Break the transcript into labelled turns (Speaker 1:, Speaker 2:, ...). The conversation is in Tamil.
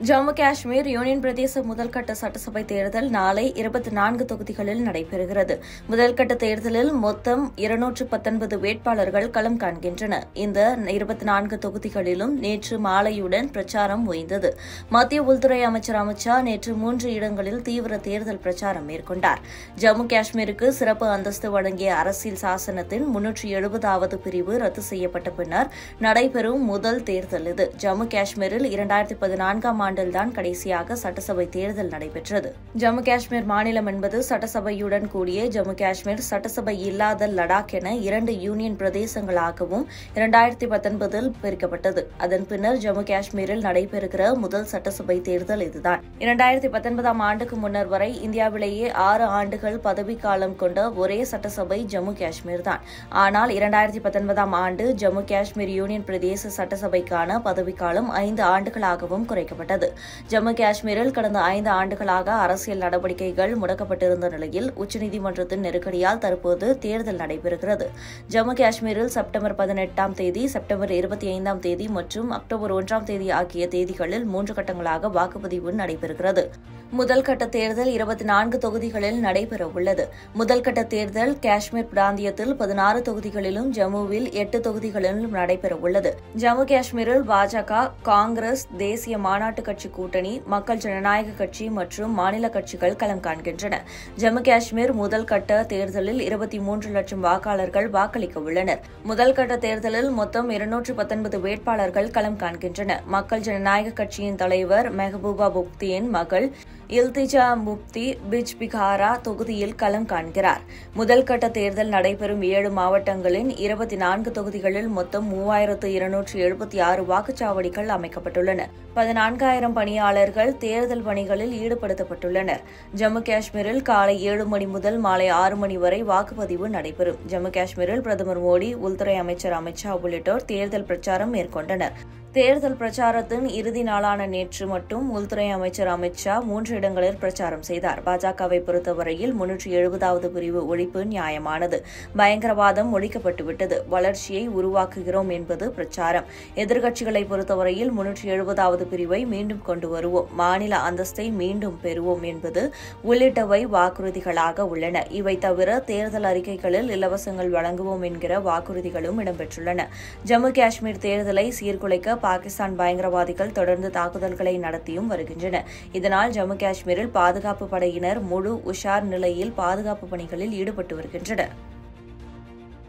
Speaker 1: ஜம்மு காஷ்மீர் யூனியன் பிரதேச முதல்கட்ட சட்டசபை தேர்தல் நாளை இருபத்தி நான்கு தொகுதிகளில் நடைபெறுகிறது முதல்கட்ட தேர்தலில் மொத்தம் இருநூற்று பத்தொன்பது வேட்பாளர்கள் களம் காண்கின்றனர் இந்த இருபத்தி நான்கு தொகுதிகளிலும் நேற்று மாலையுடன் பிரச்சாரம் ஓய்ந்தது மத்திய உள்துறை அமைச்சர் அமித் ஷா நேற்று மூன்று இடங்களில் தீவிர தேர்தல் பிரச்சாரம் மேற்கொண்டார் ஜம்மு காஷ்மீருக்கு சிறப்பு அந்தஸ்து வழங்கிய அரசியல் சாசனத்தின் முன்னூற்றி எழுபதாவது பிரிவு ரத்து செய்யப்பட்ட பின்னர் நடைபெறும் முதல் தேர்தல் இது ஜம்மு காஷ்மீரில் இரண்டாயிரத்தி பதினான்காம் ஆண்டில்தான் கடைசியாக சட்டசபை தேர்தல் நடைபெற்றது ஜம்மு காஷ்மீர் மாநிலம் என்பது சட்டசபையுடன் கூடிய ஜம்மு காஷ்மீர் சட்டசபை இல்லாத லடாக் என இரண்டு யூனியன் பிரதேசங்களாகவும் இரண்டாயிரத்தி பத்தொன்பதில் பிரிக்கப்பட்டது அதன் பின்னர் ஜம்மு காஷ்மீரில் நடைபெறுகிற முதல் சட்டசபை தேர்தல் இதுதான் இரண்டாயிரத்தி பத்தொன்பதாம் ஆண்டுக்கு முன்னர் வரை இந்தியாவிலேயே ஆறு ஆண்டுகள் பதவிக்காலம் கொண்ட ஒரே சட்டசபை ஜம்மு காஷ்மீர் தான் ஆனால் இரண்டாயிரத்தி பத்தொன்பதாம் ஆண்டு ஜம்மு காஷ்மீர் யூனியன் பிரதேச சட்டசபைக்கான பதவிக்காலம் ஐந்து ஆண்டுகளாகவும் குறைக்கப்பட்டது ஜம்மு காஷ்மீரில் கடந்த ஐந்து ஆண்டுகளாக அரசியல் நடவடிக்கைகள் முடக்கப்பட்டிருந்த நிலையில் உச்சநீதிமன்றத்தின் நெருக்கடியால் தற்போது தேர்தல் நடைபெறுகிறது ஜம்மு காஷ்மீரில் செப்டம்பர் பதினெட்டாம் தேதி செப்டம்பர் இருபத்தி ஐந்தாம் தேதி மற்றும் அக்டோபர் ஒன்றாம் தேதி ஆகிய தேதிகளில் மூன்று கட்டங்களாக வாக்குப்பதிவு நடைபெறுகிறது முதல் கட்ட தேர்தல் இருபத்தி நான்கு தொகுதிகளில் நடைபெறவுள்ளது முதல் கட்ட தேர்தல் காஷ்மீர் பிராந்தியத்தில் பதினாறு தொகுதிகளிலும் ஜம்முவில் எட்டு தொகுதிகளிலும் நடைபெறவுள்ளது ஜம்மு காஷ்மீரில் பாஜக காங்கிரஸ் தேசிய மாநாட்டு கட்சி கூட்டணி மக்கள் ஜனநாயக கட்சி மற்றும் மாநில கட்சிகள் களம் காண்கின்றன ஜம்மு காஷ்மீர் முதல் கட்ட தேர்தலில் இருபத்தி மூன்று லட்சம் வாக்காளர்கள் வாக்களிக்க உள்ளனர் முதல் கட்ட தேர்தலில் மொத்தம் இருநூற்று பத்தொன்பது வேட்பாளர்கள் களம் காண்கின்றனர் மக்கள் ஜனநாயக கட்சியின் தலைவர் மெஹபூபா முப்தியின் மகள் இல்திஜா முப்தி பிஜ் பிகாரா தொகுதியில் களம் காண்கிறார் முதல் கட்ட தேர்தல் நடைபெறும் ஏழு மாவட்டங்களின் இருபத்தி நான்கு தொகுதிகளில் மொத்தம் மூவாயிரத்து இருநூற்று எழுபத்தி ஆறு வாக்குச்சாவடிகள் அமைக்கப்பட்டுள்ளன பதினான்காயிரம் பணியாளர்கள் தேர்தல் பணிகளில் ஈடுபடுத்தப்பட்டுள்ளனர் ஜம்மு காஷ்மீரில் காலை ஏழு மணி முதல் மாலை ஆறு மணி வரை வாக்குப்பதிவு நடைபெறும் ஜம்மு காஷ்மீரில் பிரதமர் மோடி உள்துறை அமைச்சர் அமித் ஷா உள்ளிட்டோர் தேர்தல் பிரச்சாரம் மேற்கொண்டனர் தேர்தல் பிரச்சாரத்தின் இறுதி நாளான நேற்று மட்டும் உள்துறை அமைச்சர் அமித் ஷா மூன்று இடங்களில் பிரச்சாரம் செய்தார் பாஜகவை பொறுத்தவரையில் முன்னூற்றி எழுபதாவது பிரிவு ஒழிப்பு நியாயமானது பயங்கரவாதம் ஒழிக்கப்பட்டுவிட்டது வளர்ச்சியை உருவாக்குகிறோம் என்பது பிரச்சாரம் எதிர்க்கட்சிகளை பொறுத்தவரையில் முன்னூற்றி எழுபதாவது பிரிவை மீண்டும் கொண்டு வருவோம் மாநில அந்தஸ்தை மீண்டும் பெறுவோம் என்பது உள்ளிட்டவை வாக்குறுதிகளாக உள்ளன இவை தவிர தேர்தல் அறிக்கைகளில் இலவசங்கள் வழங்குவோம் என்கிற வாக்குறுதிகளும் இடம்பெற்றுள்ளன ஜம்மு காஷ்மீர் தேர்தலை சீர்குலைக்க பாகிஸ்தான் பயங்கரவாதிகள் தொடர்ந்து தாக்குதல்களை நடத்தியும் வருகின்றனர் இதனால் ஜம்மு காஷ்மீரில் பாதுகாப்பு படையினர் முழு உஷார் நிலையில் பாதுகாப்பு பணிகளில் ஈடுபட்டு வருகின்றனர்